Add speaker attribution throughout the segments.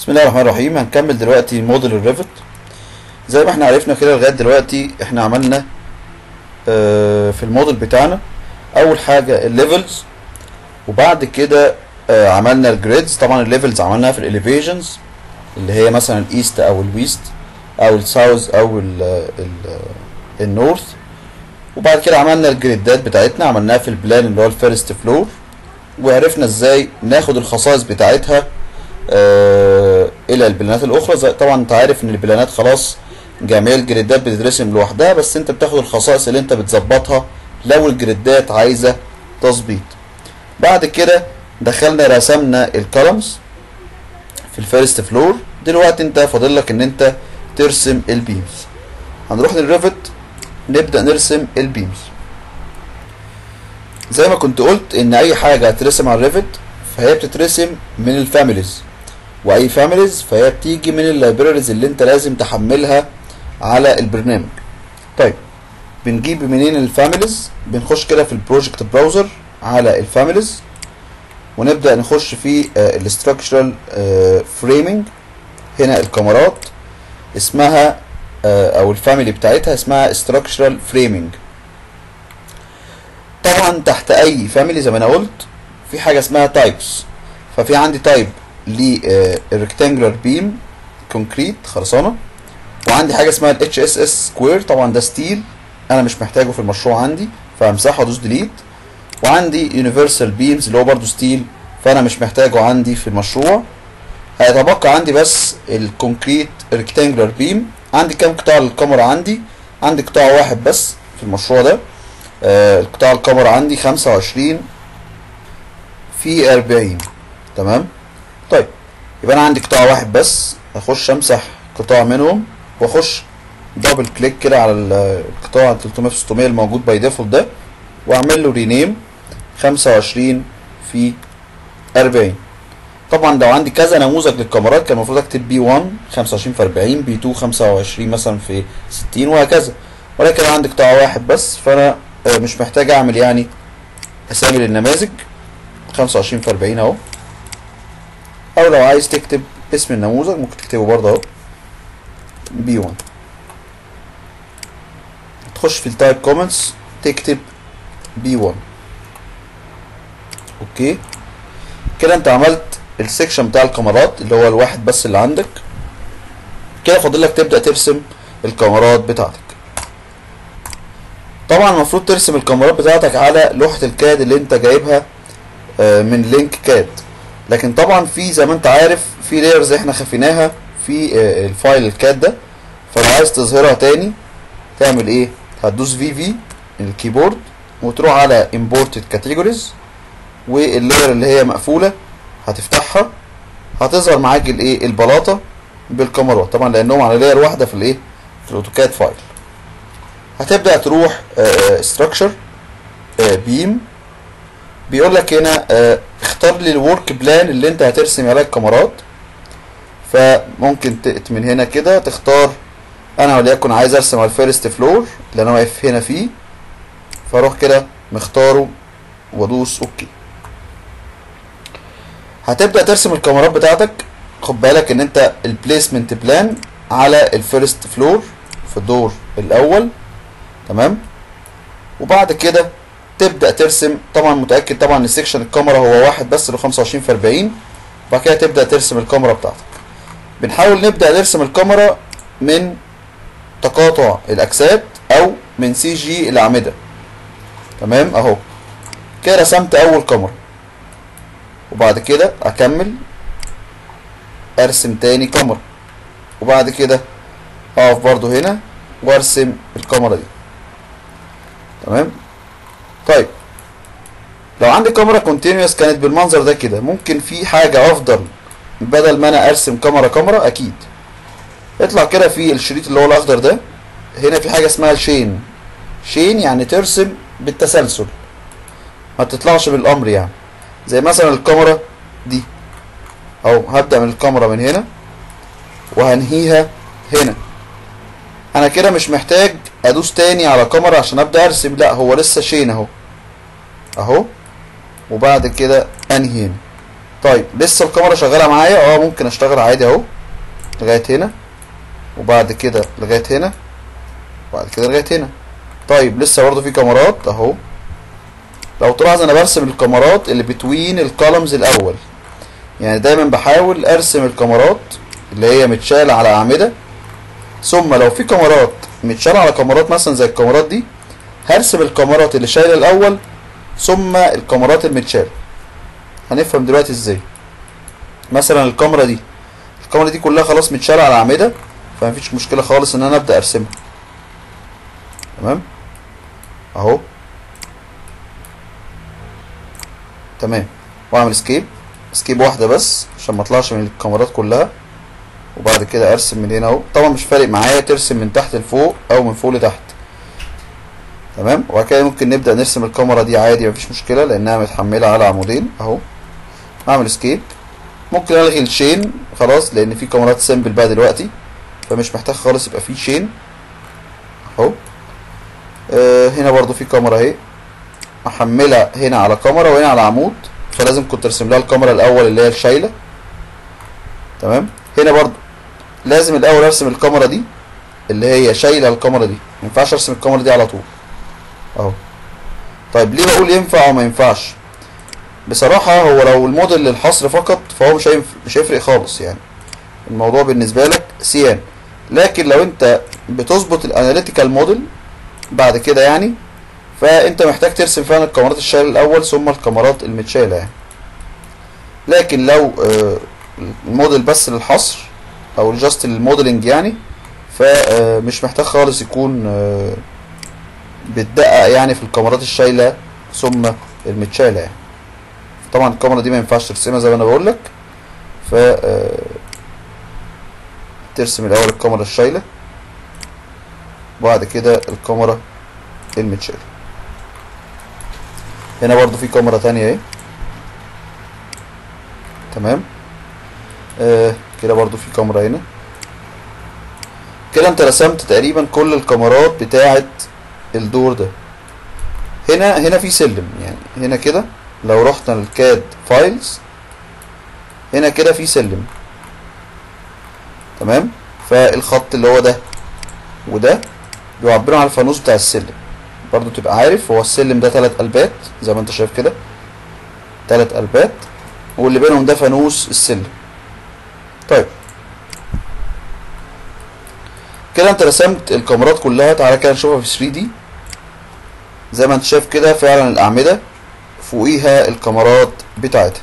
Speaker 1: بسم الله الرحمن الرحيم هنكمل دلوقتي موديل الريفت زي ما احنا عرفنا كده لغايه دلوقتي احنا عملنا آه، في الموديل بتاعنا اول حاجه الليفلز وبعد كده آه، عملنا الجريدز طبعا الليفلز عملناها في الاليفيشنز اللي هي مثلا الايست او الويست او الساوث او ال- ال- النورث وبعد كده عملنا الجريدات بتاعتنا عملناها في البلان اللي هو الفيرست فلور وعرفنا ازاي ناخد الخصائص بتاعتها آه الى البلانات الاخرى زي طبعا انت عارف ان البلانات خلاص جميع الجريدات بتترسم لوحدها بس انت بتاخد الخصائص اللي انت بتظبطها لو الجريدات عايزه تظبيط بعد كده دخلنا رسمنا الكولمز في الفيرست فلور دلوقتي انت فاضل لك ان انت ترسم البيمز هنروح للريفت نبدا نرسم البيمز زي ما كنت قلت ان اي حاجه هترسم على الريفت فهي بتترسم من الفاميليز واي فاميليز فهي بتيجي من اللايبراريز اللي انت لازم تحملها على البرنامج طيب بنجيب منين الفاميليز بنخش كده في البروجكت براوزر على الفاميليز ونبدا نخش في الاستراكشرال فريمنج هنا الكاميرات اسمها آه، او الفاميلي بتاعتها اسمها structural framing طبعا تحت اي فاميلي زي ما انا قلت في حاجه اسمها تايبس ففي عندي تايب للريكتانجولار بيم كونكريت خرسانه وعندي حاجه اسمها الاتش اس اس سكوير طبعا ده ستيل انا مش محتاجه في المشروع عندي فامسحه وادوس ديليت وعندي يونيفرسال بيمز اللي هو برضو ستيل فانا مش محتاجه عندي في المشروع هيتبقى عندي بس الكونكريت ريكتانجولار بيم عندي كام قطاع للكاميرا عندي عندي قطاع واحد بس في المشروع ده آه القطاع الكاميرا عندي خمسة وعشرين في أربعين تمام طيب يبقى أنا عندي قطاع واحد بس هخش أمسح قطاع منهم وأخش دبل كليك كده على القطاع 300 في 600 الموجود باي ديفولت ده وأعمل له رينيم خمسة وعشرين في أربعين طبعا لو عندي كذا نموذج للكاميرات كان المفروض اكتب بي 1 25 في 40 بي 2 25 مثلا في 60 وهكذا ولكن أنا عندي قطاع واحد بس فانا آه، مش محتاج اعمل يعني اسامي للنماذج 25 في 40 اهو او لو عايز تكتب اسم النموذج ممكن تكتبه برضه اهو بي 1 تخش في التايب كومنتس تكتب بي 1 اوكي كده انت عملت السكشن بتاع الكاميرات اللي هو الواحد بس اللي عندك كده فاضل لك تبدا ترسم الكاميرات بتاعتك طبعا المفروض ترسم الكاميرات بتاعتك على لوحه الكاد اللي انت جايبها آه، من لينك كاد لكن طبعا في زي ما انت عارف في لايرز احنا خفيناها في آه، الفايل الكاد ده فلو عايز تظهرها تاني تعمل ايه هتدوس في في الكيبورد وتروح على imported categories واللاير اللي هي مقفوله هتفتحها هتظهر معاك الايه البلاطه بالكاميرات طبعا لانهم على لاير واحده في الايه في الاوتوكاد فايل هتبدا تروح ستراكشر بيم بيقول لك هنا آه، اختار لي الورك بلان اللي انت هترسم عليه الكاميرات فممكن ت- من هنا كده تختار انا وليكن عايز ارسم على الفيرست فلور اللي انا واقف هنا فيه فاروح كده مختاره وادوس اوكي هتبدا ترسم الكاميرات بتاعتك خد بالك ان انت البليسمنت بلان على الفيرست فلور في الدور الاول تمام وبعد كده تبدا ترسم طبعا متاكد طبعا ان سيكشن الكاميرا هو واحد بس اللي 25 في 40 وبعد كده تبدا ترسم الكاميرا بتاعتك بنحاول نبدا نرسم الكاميرا من تقاطع الاجساد او من سي جي الاعمده تمام اهو كده رسمت اول كاميرا وبعد كده اكمل ارسم تاني كاميرا وبعد كده اقف برضو هنا وارسم الكاميرا دي تمام طيب لو عندي كاميرا كونتينوس كانت بالمنظر ده كده ممكن في حاجة افضل بدل ما انا ارسم كاميرا كاميرا اكيد اطلع كده في الشريط اللي هو الاخضر ده هنا في حاجة اسمها شين شين يعني ترسم بالتسلسل ما تطلعش بالامر يعني زي مثلا الكاميرا دي اهو هبدأ من الكاميرا من هنا وهنهيها هنا انا كده مش محتاج ادوس تاني على كاميرا عشان ابدا ارسم لا هو لسه شين اهو اهو وبعد كده انهي هنا طيب لسه الكاميرا شغاله معايا اه ممكن اشتغل عادي اهو لغايه هنا وبعد كده لغايه هنا وبعد كده لغايه هنا طيب لسه برضه في كاميرات اهو لو تلاحظ انا برسم الكاميرات اللي بتوين الكولمز الاول يعني دايما بحاول ارسم الكاميرات اللي هي متشالة على اعمدة ثم لو في كاميرات متشالة على كاميرات مثلا زي الكاميرات دي هرسم الكاميرات اللي شايلة الاول ثم الكاميرات المتشالة هنفهم دلوقتي ازاي مثلا الكاميرا دي الكاميرا دي كلها خلاص متشالة على اعمدة فمفيش مشكلة خالص ان انا ابدأ ارسمها تمام اهو تمام واعمل سكيب سكيب واحدة بس عشان ما اطلعش من الكاميرات كلها وبعد كده ارسم من هنا اهو طبعا مش فارق معايا ترسم من تحت لفوق او من فوق لتحت تمام وبعد كده ممكن نبدأ نرسم الكاميرا دي عادي مفيش مشكلة لانها متحملة على عمودين اهو اعمل سكيب ممكن الغي الشين خلاص لان في كاميرات سيمبل بقى دلوقتي فمش محتاج خالص يبقى في شين اهو آه هنا برضو في كاميرا اهي محملة هنا على كاميرا وهنا على عمود فلازم كنت ارسم لها الكاميرا الاول اللي هي الشايلة تمام هنا برضو لازم الاول ارسم الكاميرا دي اللي هي شايلة الكاميرا دي مينفعش ارسم الكاميرا دي على طول اهو طيب ليه بقول ينفع وما ينفعش بصراحة هو لو الموديل للحصر فقط فهو مش هينف... مش هيفرق خالص يعني الموضوع بالنسبة لك سيان لكن لو انت بتظبط الاناليتيكال موديل بعد كده يعني فانت محتاج ترسم فعلا الكاميرات الشايله الاول ثم الكاميرات المتشاله يعني لكن لو آه، الموديل بس للحصر او جاست للموديلنج يعني فمش محتاج خالص يكون آه، بتدقق يعني في الكاميرات الشايله ثم المتشاله يعني طبعا الكاميرا دي ما ينفعش ترسمها زي ما انا بقول لك ف آه، ترسم الاول الكاميرا الشايله وبعد كده الكاميرا المتشاله هنا برضو في كاميرا تانية اهي تمام آه كده برضو في كاميرا هنا كده انت رسمت تقريبا كل الكاميرات بتاعة الدور ده هنا هنا في سلم يعني هنا كده لو رحنا للكاد فايلز هنا كده في سلم تمام فالخط اللي هو ده وده بيعبروا عن الفانوس بتاع السلم برضو تبقى عارف هو السلم ده تلات قلبات زي ما انت شايف كده تلات قلبات واللي بينهم ده فانوس السلم طيب كده انت رسمت الكاميرات كلها تعالى كده نشوفها في 3 دي زي ما انت شايف كده فعلا الاعمده فوقيها الكاميرات بتاعتها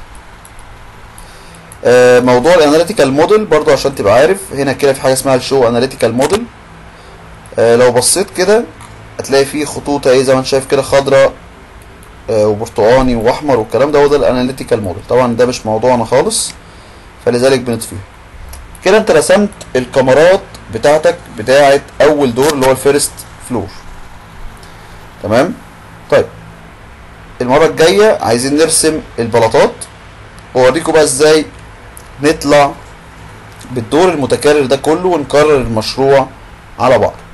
Speaker 1: آه، موضوع الاناليتيكال موديل برضو عشان تبقى عارف هنا كده في حاجه اسمها الشو اناليتيكال موديل لو بصيت كده هتلاقي فيه خطوط اهي زي ما انت شايف كده خضراء آه، وبرتقاني واحمر والكلام ده هو ده الاناليتيكال موديل طبعا ده مش موضوعنا خالص فلذلك بنطفيه كده انت رسمت الكاميرات بتاعتك بتاعت اول دور اللي هو الفيرست فلور تمام طيب المره الجايه عايزين نرسم البلاطات واوريكم بقى ازاي نطلع بالدور المتكرر ده كله ونكرر المشروع على بعض